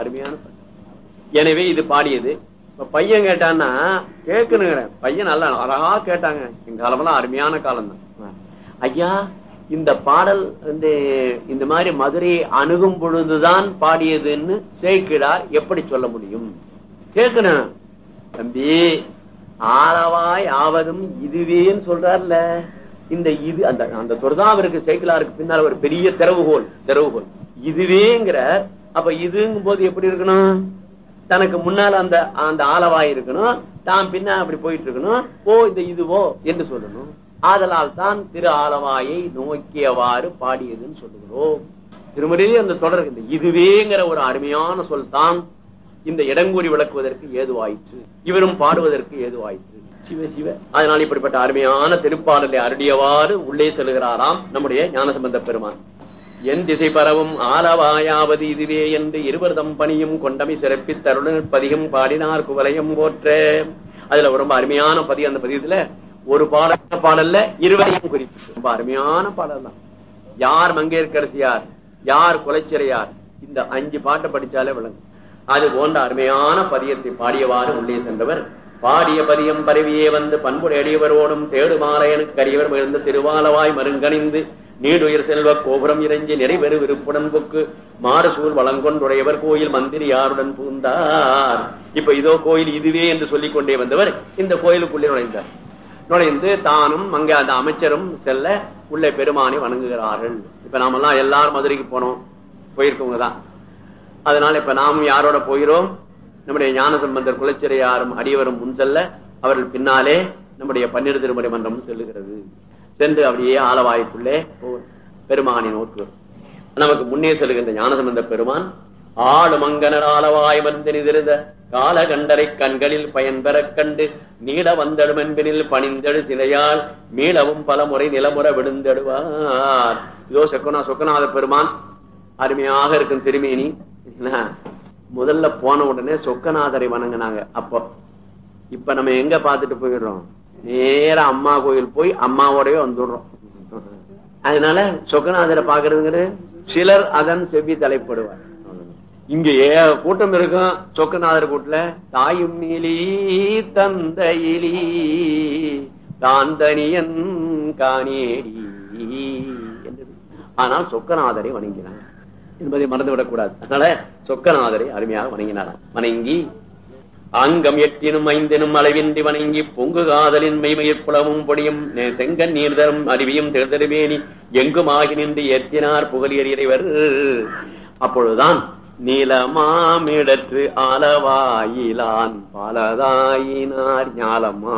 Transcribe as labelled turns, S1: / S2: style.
S1: அருமையான பாட்டு எனவே இது பாடியது இப்ப பையன் கேட்டான்னா கேட்கணுங்கிற பையன் நல்லா அழகா கேட்டாங்க எங்க காலமெல்லாம் அருமையான காலம் தான் ஐயா இந்த பாடல் வந்து இந்த மாதிரி மதுரையை அணுகும் பொழுதுதான் பாடியதுன்னு சேக்கிடார் எப்படி சொல்ல முடியும் கேட்கணும் தம்பி ஆளவாய் ஆவதும் இதுவேன்னு சொல்றாருல இந்த இது அந்த அந்த சொர்தாவிற்கு சேக்கிலாருக்கு பின்னால் ஒரு பெரிய திறவுகோல் திறவுகோல் இதுவேங்கிற அப்ப இதுங்கும் போது எப்படி இருக்கணும் தனக்கு முன்னால அந்த அந்த ஆளவாய் இருக்கணும் தான் பின்ன அப்படி போயிட்டு இருக்கணும் ஓ இந்த இதுவோ என்று சொல்லணும் ஆதலால் தான் திரு ஆலவாயை நோக்கியவாறு பாடியதுன்னு சொல்லுகிறோம் திருமறையிலே அந்த தொடர் இந்த இதுவேங்கிற ஒரு அருமையான சொல் தான் இந்த இடங்கூறி விளக்குவதற்கு ஏதுவாயிற்று இவரும் பாடுவதற்கு ஏதுவாயிற்று சிவ சிவ அதனால் இப்படிப்பட்ட அருமையான திருப்பாடலை அருடியவாறு உள்ளே செல்கிறாராம் நம்முடைய ஞானசம்பந்த பெருமான் என் திசை பரவும் ஆலவாயாவது இதுவே என்று இருவர்தம் பணியும் கொண்டமை சிறப்பி தருணர் பதிகம் பாடினார் குவலையும் போற்ற அதுல ரொம்ப அருமையான பதி அந்த பதியத்துல ஒரு பாடல் பாடல்ல இருவரையும் குறிப்பு ரொம்ப அருமையான பாடல் தான் யார் மங்கையர்கரசியார் யார் குலைச்சிறையார் இந்த அஞ்சு பாட்டை படிச்சாலே விளங்கும் அது போன்ற அருமையான பதியத்தை பாடியவாறு உள்ளே சென்றவர் பாடிய பதியம் பரவியே வந்து பண்புடைய அடியவரோடும் தேடுமாலையனுக்கு அரியவர் மிகுந்த திருவாலவாய் மருங்கணிந்து நீடுயிர் செல்வ கோபுரம் இறைஞ்சி நிறைவேறு விருப்புடன் பொக்கு மாறுசூழ் வளங்கொண்டுடையவர் கோயில் மந்திரி யாருடன் பூந்தார் இப்ப இதோ கோயில் இதுவே என்று சொல்லிக் கொண்டே வந்தவர் இந்த கோயிலுக்குள்ளே நுழைந்தார் நுழைந்து தானும் அங்க அந்த அமைச்சரும் செல்ல உள்ள பெருமானை வணங்குகிறார்கள் இப்ப நாமெல்லாம் எல்லாரும் மதுரைக்கு போனோம் போயிருக்கவங்க தான் அதனால இப்ப நாமும் யாரோட போகிறோம் நம்முடைய ஞான சம்பந்தர் குலச்சிறையாரும் அடியவரும் முன் செல்ல அவர்கள் பின்னாலே நம்முடைய பன்னிரு திருமுறை மன்றம் செல்லுகிறது சென்று அப்படியே ஆலவாய்க்குள்ளே பெருமானை நோக்குவர் நமக்கு முன்னே செல்கின்ற ஞானசம்பந்த பெருமான் ஆடு மங்கனர் ஆலவாய் வந்தெனிதிருத கால கண்டரை கண்களில் பயன் பெறக் கண்டு நீட வந்தடும் என்பனில் பணிந்தெழு சிலையால் மீளவும் பல முறை நிலமுறை விழுந்தெடுவார் இதோ சொக்கனா சொக்கநாத பெருமான் அருமையாக இருக்கும் திருமேனி முதல்ல போன உடனே சொக்கநாதரை வணங்கினாங்க அப்போ இப்ப நம்ம எங்க பாத்துட்டு போயிடுறோம் நேர அம்மா கோயில் போய் அம்மாவோடய வந்துடுறோம் அதனால சொக்கநாதரை பாக்குறதுங்கிறது சிலர் அதன் செவ்வி தலைப்படுவார் இங்க ஏ கூட்டம் இருக்கும் சொக்கநாதர் கூட்டுல தாயும் நீலி தந்தையிலி தான் தனியன் காணேடி என்றது ஆனால் சொக்கநாதரை வணங்கினார் என்பதை மறந்துவிடக் கூடாது அதனால சொக்கநாதரை அருமையாக வணங்கினாராம் வணங்கி அங்கம் எட்டினும் ஐந்தினும் அளவின்றி வணங்கி பொங்கு காதலின் மெய்மயிர் புலமும் பொடியும் செங்கன் நீர் தரும் அருவியும் திருதருவேணி எங்குமாகி நின்று ஏற்றினார் புகழியர் இறைவர் அப்பொழுதுதான் நீலமாமிடற்று ஆலவாயிலான் பலதாயினார் ஞாலமா